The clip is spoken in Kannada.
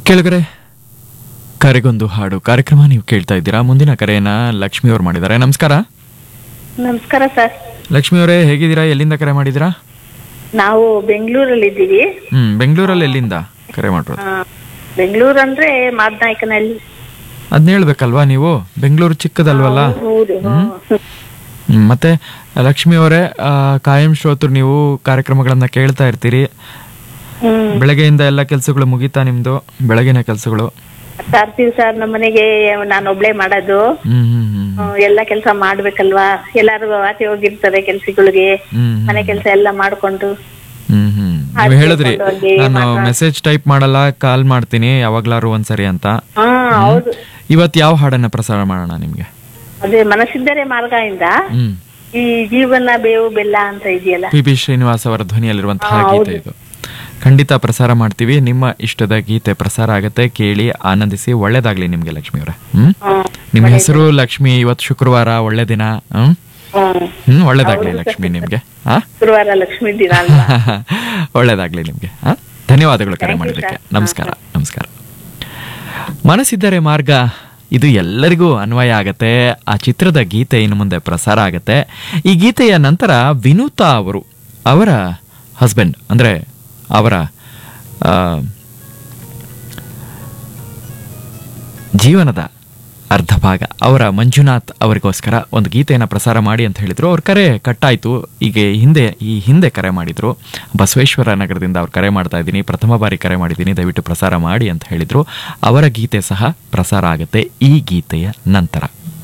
ಕೆಳಗಡೆ ಕರೆಗೊಂದು ಹಾಡು ಕಾರ್ಯಕ್ರಮ ನೀವು ಕೇಳ್ತಾ ಇದ್ದೀರಾ ಮುಂದಿನ ಕರೆಯನ್ನ ಲಕ್ಷ್ಮಿ ಅವ್ರು ಮಾಡಿದ್ದಾರೆ ನಮಸ್ಕಾರ ನಮಸ್ಕಾರ ಸರ್ ಲಕ್ಷ್ಮಿ ಅವರೇ ಹೇಗಿದ್ದೀರಾ ಎಲ್ಲಿಂದ ಕರೆ ಮಾಡಿದ್ದೀರಾ ನಾವು ಬೆಂಗಳೂರಲ್ಲಿ ಇದ್ದೀವಿ ಹ್ಮ್ ಬೆಂಗಳೂರಲ್ಲಿ ಎಲ್ಲಿಂದ ಕರೆ ಮಾಡಿರೋದು ಆ, ಬೆಂಗಳೂರು ಅಂದ್ರೆ ಮಾದನಾಯಕನಲ್ಲಿ ಅದನ್ನ ಹೇಳ್ಬೇಕಲ್ವಾ ನೀವು ಬೆಂಗಳೂರು ಚಿಕ್ಕದಲ್ವಲ್ಲ ಹೌದು ಹ್ಮ್, ಮತ್ತೆ ಲಕ್ಷ್ಮಿ ಅವರೇ ಆ, ಕಾಯಂ ಶ್ರೋತರು ನೀವು ಕಾರ್ಯಕ್ರಮಗಳನ್ನ ಕೇಳ್ತಾ ಇರ್ತೀರಿ ಹ್ಮ್ ಬೆಳಗ್ಗೆಯಿಂದ ಎಲ್ಲ ಕೆಲಸಗಳು ಮುಗೀತಾ ನಿಮ್ದು ಬೆಳಗಿನ ಕೆಲಸಗಳು ತರ್ತೀವಿ ಸರ್ ನಮ್ಮ ಮನೆಗೆ ನಾನು ಒಬ್ಳೆ ಮಾಡೋದು ಹ್ಮ್ ಹ್ಮ್ ಹ್ಮ್ ಹ್ಮ್, ಎಲ್ಲ ಕೆಲಸ ಮಾಡ್ಬೇಕಲ್ವಾ ಎಲ್ಲಾರು ಆಚೆ ಹೋಗಿರ್ತಾರೆ ಕೆಲ್ಸಗಳಿಗೆ ಹ್ಮ್ ಮನೆ ಕೆಲಸ ಎಲ್ಲ ಮಾಡ್ಕೊಂಡು ಹ್ಮ್ ಹ್ಮ್ ನೀವು ಹಾಗೆ ಹೇಳಿದ್ರಿ ಕರ್ಕೊಂಡೋಗಿ ನಾನು ಮೆಸೇಜ್ ಟೈಪ್ ಮಾಡಲ್ಲ ಕಾಲ್ ಮಾಡ್ತೀನಿ ಯಾವಾಗ್ಲಾರು ಒಂದ್ಸರಿ ಅಂತ ಹಾ ಹೌದು ಇವತ್ ಯಾವ ಹಾಡನ್ನ ಪ್ರಸಾರ ಮಾಡೋಣ ನಿಮ್ಗೆ ಅದೇ ಮನಸ್ಸಿದ್ದರೆ ಮಾರ್ಗದಿಂದ ಹ್ಮ್ ಈ ಜೀವನ ಬೇವು ಬೆಲ್ಲ ಅಂತ ಇದೆಯಲ್ಲ ಪಿ ಬಿ ಶ್ರೀನಿವಾಸ್ ಅವರ ಧ್ವನಿಯಲ್ಲಿರುವಂತಹ ಹಾ, ಗೀತೆ ಇದು ಖಂಡಿತ ಪ್ರಸಾರ ಮಾಡ್ತೀವಿ ನಿಮ್ಮ ಇಷ್ಟದ ಗೀತೆ ಪ್ರಸಾರ ಆಗತ್ತೆ ಕೇಳಿ ಆನಂದಿಸಿ ಒಳ್ಳೇದಾಗ್ಲಿ ನಿಮ್ಗೆ ಲಕ್ಷ್ಮಿ ಅವರೇ ಹ್ಮ್ ಹ್ಮ್ ನಿಮ್ಮ ಹೆಸರು ಲಕ್ಷ್ಮಿ ಇವತ್ತು ಶುಕ್ರವಾರ ಒಳ್ಳೆ ದಿನ ಹ್ಮ್ ಹ್ಮ್ ಹ್ಮ್ ಒಳ್ಳೇದಾಗ್ಲಿ ಲಕ್ಷ್ಮಿ ನಿಮ್ಗೆ ಹಾ ಶುಕ್ರವಾರ ಲಕ್ಷ್ಮೀ ದಿನ ಅಲ್ವಾ ಒಳ್ಳೇದಾಗ್ಲಿ ನಿಮ್ಗೆ ಹಾ ಧನ್ಯವಾದಗಳು ಕರೆ Thank you, ಮಾಡಿದ್ದಕ್ಕೆ sir. ನಮಸ್ಕಾರ ನಮಸ್ಕಾರ ಮನಸ್ಸಿದ್ದರೆ ಮಾರ್ಗ ಇದು ಎಲ್ಲರಿಗೂ ಅನ್ವಯ ಆಗತ್ತೆ ಆ ಚಿತ್ರದ ಗೀತೆ ಇನ್ನು ಮುಂದೆ ಪ್ರಸಾರ ಆಗತ್ತೆ ಈ ಗೀತೆಯ ನಂತರ ವಿನೂತಾ ಅವರು ಅವರ ಹಸ್ಬೆಂಡ್ ಅಂದ್ರೆ ಅವರ ಆ, ಜೀವನದ ಅರ್ಧ ಭಾಗ ಅವರ ಮಂಜುನಾಥ್ ಅವರಿಗೋಸ್ಕರ ಒಂದು ಗೀತೆಯನ್ನು ಪ್ರಸಾರ ಮಾಡಿ ಅಂತ ಹೇಳಿದ್ರು ಅವ್ರ ಕರೆ ಕಟ್ಟಾಯಿತು ಈಗ ಹಿಂದೆ ಈ ಹಿಂದೆ ಕರೆ ಮಾಡಿದ್ರು ಬಸವೇಶ್ವರ ನಗರದಿಂದ ಅವ್ರು ಕರೆ ಮಾಡ್ತಾ ಇದ್ದೀನಿ ಪ್ರಥಮ ಬಾರಿ ಕರೆ ಮಾಡಿದ್ದೀನಿ ದಯವಿಟ್ಟು ಪ್ರಸಾರ ಮಾಡಿ ಅಂತ ಹೇಳಿದ್ರು ಅವರ ಗೀತೆ ಸಹ ಪ್ರಸಾರ ಆಗುತ್ತೆ ಈ ಗೀತೆಯ ನಂತರ